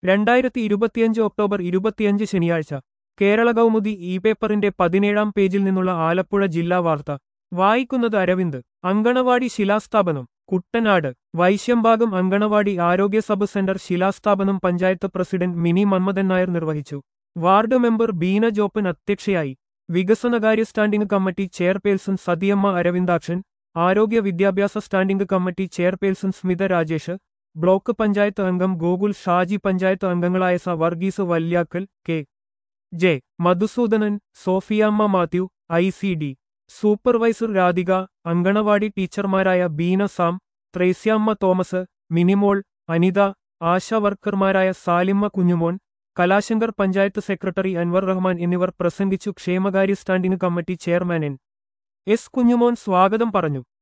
രണ്ടായിരത്തി ഇരുപത്തിയഞ്ച് ഒക്ടോബർ ഇരുപത്തിയഞ്ച് ശനിയാഴ്ച കേരള കൗമുദി ഇ പേപ്പറിന്റെ പതിനേഴാം പേജിൽ നിന്നുള്ള ആലപ്പുഴ ജില്ലാ വാർത്ത വായിക്കുന്നത് അരവിന്ദ് അങ്കണവാടി ശിലാസ്ഥാപനം കുട്ടനാട് വൈശ്യംഭാഗം അങ്കണവാടി ആരോഗ്യ സബ് സെന്റർ ശിലാസ്ഥാപനം പഞ്ചായത്ത് പ്രസിഡന്റ് മിനി മന്മഥൻ നായർ നിർവഹിച്ചു വാർഡ് മെമ്പർ ബീന ജോപ്പൻ അധ്യക്ഷയായി വികസനകാര്യ standing committee chairperson Sathiyamma Aravindakshan ആരോഗ്യ വിദ്യാഭ്യാസ standing committee chairperson Smitha Rajesh block panchayat അംഗം ഗോകുൽ ഷാജി പഞ്ചായത്ത് അംഗങ്ങളായ സ Varghese Valyakkal K J Madhusoodanan Sophiyamma Mathew I C D supervisor Radhika anganwadi ടീച്ചർമാരായ ബീന സാം ത്രേസ്യാമ്മ തോമസ് മിനിമോൾ അനിത ആശാ വർക്കർമാരായ സാലിമ്മ കുഞ്ഞുമോൻ കലാശങ്കർ പഞ്ചായത്ത് സെക്രട്ടറി അൻവർ റഹ്മാൻ എന്നിവർ പ്രസംഗിച്ചു ക്ഷേമകാര്യ standing committee chairman N S Kunjumon സ്വാഗതം പറഞ്ഞു